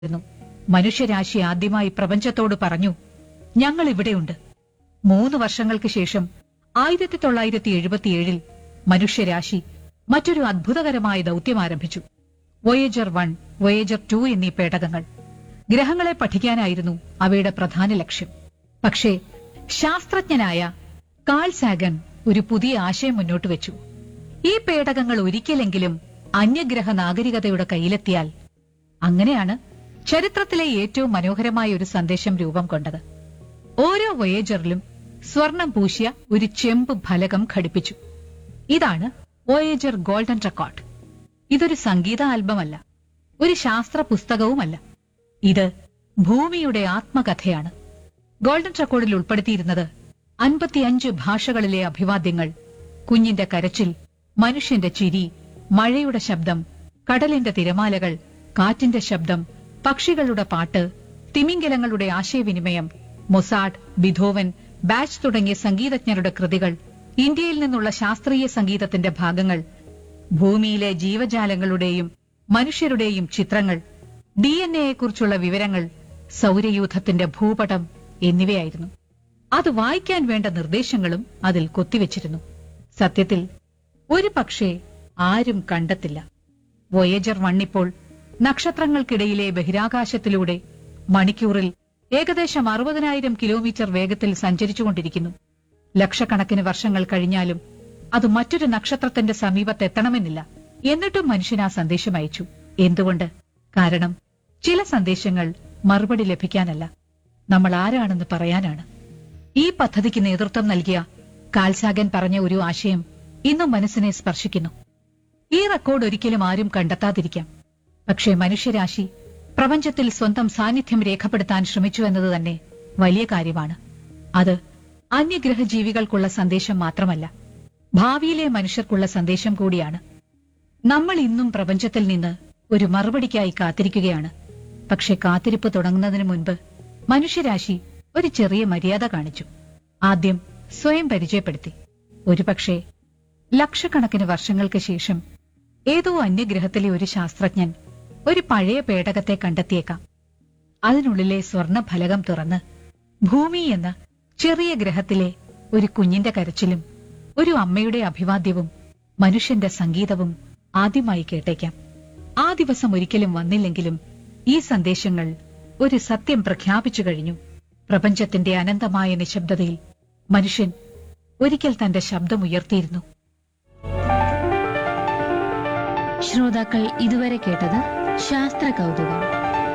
യിരുന്നു മനുഷ്യരാശി ആദ്യമായി പ്രപഞ്ചത്തോട് പറഞ്ഞു ഞങ്ങൾ ഇവിടെയുണ്ട് മൂന്ന് വർഷങ്ങൾക്ക് ശേഷം ആയിരത്തി തൊള്ളായിരത്തി എഴുപത്തിയേഴിൽ മനുഷ്യരാശി മറ്റൊരു അത്ഭുതകരമായ ദൗത്യം ആരംഭിച്ചു വോയേജർ വൺ വോയേജർ ടു എന്നീ പേടകങ്ങൾ ഗ്രഹങ്ങളെ പഠിക്കാനായിരുന്നു അവയുടെ പ്രധാന ലക്ഷ്യം പക്ഷേ ശാസ്ത്രജ്ഞനായ കാൾ സാഗൻ ഒരു പുതിയ ആശയം മുന്നോട്ട് വെച്ചു ഈ പേടകങ്ങൾ ഒരിക്കലെങ്കിലും അന്യഗ്രഹ നാഗരികതയുടെ കയ്യിലെത്തിയാൽ അങ്ങനെയാണ് ചരിത്രത്തിലെ ഏറ്റവും മനോഹരമായ ഒരു സന്ദേശം രൂപം കൊണ്ടത് ഓരോ വോയേജറിലും സ്വർണം പൂശിയ ഒരു ചെമ്പ് ഫലകം ഘടിപ്പിച്ചു ഇതാണ് വോയേജർ ഗോൾഡൻ റെക്കോർഡ് ഇതൊരു സംഗീത ആൽബമല്ല ഒരു ശാസ്ത്ര പുസ്തകവുമല്ല ഇത് ഭൂമിയുടെ ആത്മകഥയാണ് ഗോൾഡൻ റെക്കോർഡിൽ ഉൾപ്പെടുത്തിയിരുന്നത് അൻപത്തിയഞ്ച് ഭാഷകളിലെ അഭിവാദ്യങ്ങൾ കുഞ്ഞിന്റെ കരച്ചിൽ മനുഷ്യന്റെ ചിരി മഴയുടെ ശബ്ദം കടലിന്റെ തിരമാലകൾ കാറ്റിന്റെ ശബ്ദം പക്ഷികളുടെ പാട്ട് തിമിംഗലങ്ങളുടെ ആശയവിനിമയം മൊസാഡ് ബിധോവൻ ബാച്ച് തുടങ്ങിയ സംഗീതജ്ഞരുടെ കൃതികൾ ഇന്ത്യയിൽ നിന്നുള്ള ശാസ്ത്രീയ സംഗീതത്തിന്റെ ഭാഗങ്ങൾ ഭൂമിയിലെ ജീവജാലങ്ങളുടെയും മനുഷ്യരുടെയും ചിത്രങ്ങൾ ഡി എൻ എയെക്കുറിച്ചുള്ള വിവരങ്ങൾ സൗരയൂഥത്തിന്റെ ഭൂപടം എന്നിവയായിരുന്നു അത് വായിക്കാൻ വേണ്ട നിർദ്ദേശങ്ങളും അതിൽ കൊത്തിവെച്ചിരുന്നു സത്യത്തിൽ ഒരു പക്ഷേ ആരും കണ്ടെത്തില്ല വോയേജർ വണ്ണിപ്പോൾ നക്ഷത്രങ്ങൾക്കിടയിലെ ബഹിരാകാശത്തിലൂടെ മണിക്കൂറിൽ ഏകദേശം അറുപതിനായിരം കിലോമീറ്റർ വേഗത്തിൽ സഞ്ചരിച്ചുകൊണ്ടിരിക്കുന്നു ലക്ഷക്കണക്കിന് വർഷങ്ങൾ കഴിഞ്ഞാലും അത് മറ്റൊരു നക്ഷത്രത്തിന്റെ സമീപത്തെത്തണമെന്നില്ല എന്നിട്ടും മനുഷ്യൻ ആ സന്ദേശം അയച്ചു എന്തുകൊണ്ട് കാരണം ചില സന്ദേശങ്ങൾ മറുപടി ലഭിക്കാനല്ല നമ്മൾ ആരാണെന്ന് പറയാനാണ് ഈ പദ്ധതിക്ക് നേതൃത്വം നൽകിയ കാൽസാഗൻ പറഞ്ഞ ഒരു ആശയം ഇന്നും മനസ്സിനെ സ്പർശിക്കുന്നു ഈ റെക്കോർഡ് ഒരിക്കലും ആരും കണ്ടെത്താതിരിക്കാം പക്ഷേ മനുഷ്യരാശി പ്രപഞ്ചത്തിൽ സ്വന്തം സാന്നിധ്യം രേഖപ്പെടുത്താൻ ശ്രമിച്ചു എന്നത് തന്നെ വലിയ കാര്യമാണ് അത് അന്യഗ്രഹ ജീവികൾക്കുള്ള സന്ദേശം മാത്രമല്ല ഭാവിയിലെ മനുഷ്യർക്കുള്ള സന്ദേശം കൂടിയാണ് നമ്മൾ ഇന്നും പ്രപഞ്ചത്തിൽ നിന്ന് ഒരു മറുപടിക്കായി കാത്തിരിക്കുകയാണ് പക്ഷെ കാത്തിരിപ്പ് തുടങ്ങുന്നതിന് മുൻപ് മനുഷ്യരാശി ഒരു ചെറിയ മര്യാദ കാണിച്ചു ആദ്യം സ്വയം പരിചയപ്പെടുത്തി ഒരുപക്ഷെ ലക്ഷക്കണക്കിന് വർഷങ്ങൾക്ക് ശേഷം ഏതോ അന്യഗ്രഹത്തിലെ ഒരു ശാസ്ത്രജ്ഞൻ ഒരു പഴയ പേടകത്തെ കണ്ടെത്തിയേക്കാം അതിനുള്ളിലെ സ്വർണ്ണ ഫലകം തുറന്ന് ഭൂമി എന്ന ചെറിയ ഗ്രഹത്തിലെ ഒരു കുഞ്ഞിന്റെ കരച്ചിലും ഒരു അമ്മയുടെ അഭിവാദ്യവും മനുഷ്യന്റെ സംഗീതവും ആദ്യമായി കേട്ടേക്കാം ആ ദിവസം ഒരിക്കലും വന്നില്ലെങ്കിലും ഈ സന്ദേശങ്ങൾ ഒരു സത്യം പ്രഖ്യാപിച്ചു കഴിഞ്ഞു പ്രപഞ്ചത്തിന്റെ അനന്തമായ നിശബ്ദതയിൽ മനുഷ്യൻ ഒരിക്കൽ തന്റെ ശബ്ദമുയർത്തിയിരുന്നു ശ്രോതാക്കൾ ഇതുവരെ കേട്ടത് ശാസ്ത്ര കൗതുകം